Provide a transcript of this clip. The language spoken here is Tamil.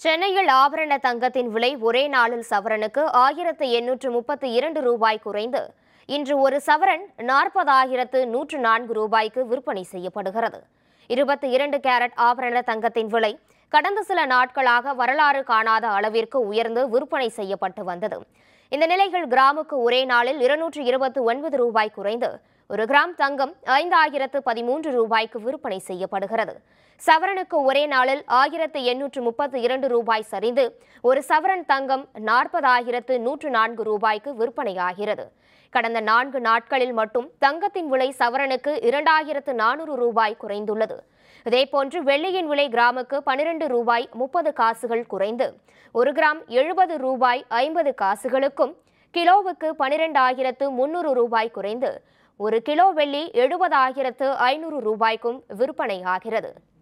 சென்னையில் ஆபரண தங்கத்தின் விலை ஒரே நாளில் சவரனுக்கு ஆயிரத்து எண்ணூற்று முப்பத்தி இரண்டு ரூபாய் குறைந்து இன்று ஒரு சவரன் நாற்பதாயிரத்து நூற்று நான்கு ரூபாய்க்கு விற்பனை செய்யப்படுகிறது இருபத்தி இரண்டு கேரட் ஆபரண தங்கத்தின் விலை கடந்த சில நாட்களாக வரலாறு காணாத அளவிற்கு உயர்ந்து விற்பனை செய்யப்பட்டு வந்தது இந்த நிலையில் கிராமுக்கு ஒரே நாளில் இருநூற்று இருபத்தி ஒன்பது ரூபாய் குறைந்து ஒரு கிராம் தங்கம் ஐந்தாயிரத்து பதிமூன்று ரூபாய்க்கு விற்பனை செய்யப்படுகிறது சவரனுக்கு ஒரே நாளில் ஆயிரத்து எண்ணூற்று முப்பத்தி இரண்டு ரூபாய் சரிந்து ஒரு சவரன் தங்கம் நாற்பதாயிரத்து நூற்று நான்கு ரூபாய்க்கு விற்பனையாகிறது கடந்த நான்கு நாட்களில் மட்டும் தங்கத்தின் விலை சவரனுக்கு இரண்டாயிரத்து நானூறு ரூபாய் குறைந்துள்ளது இதேபோன்று வெள்ளியின் விலை கிராமுக்கு பனிரெண்டு ரூபாய் முப்பது காசுகள் குறைந்து ஒரு கிராம் எழுபது ரூபாய் ஐம்பது காசுகளுக்கும் கிலோவுக்கு பனிரெண்டாயிரத்து முன்னூறு ரூபாய் குறைந்து ஒரு கிலோ வெள்ளி எழுபதாயிரத்து ஐநூறு ரூபாய்க்கும் விற்பனையாகிறது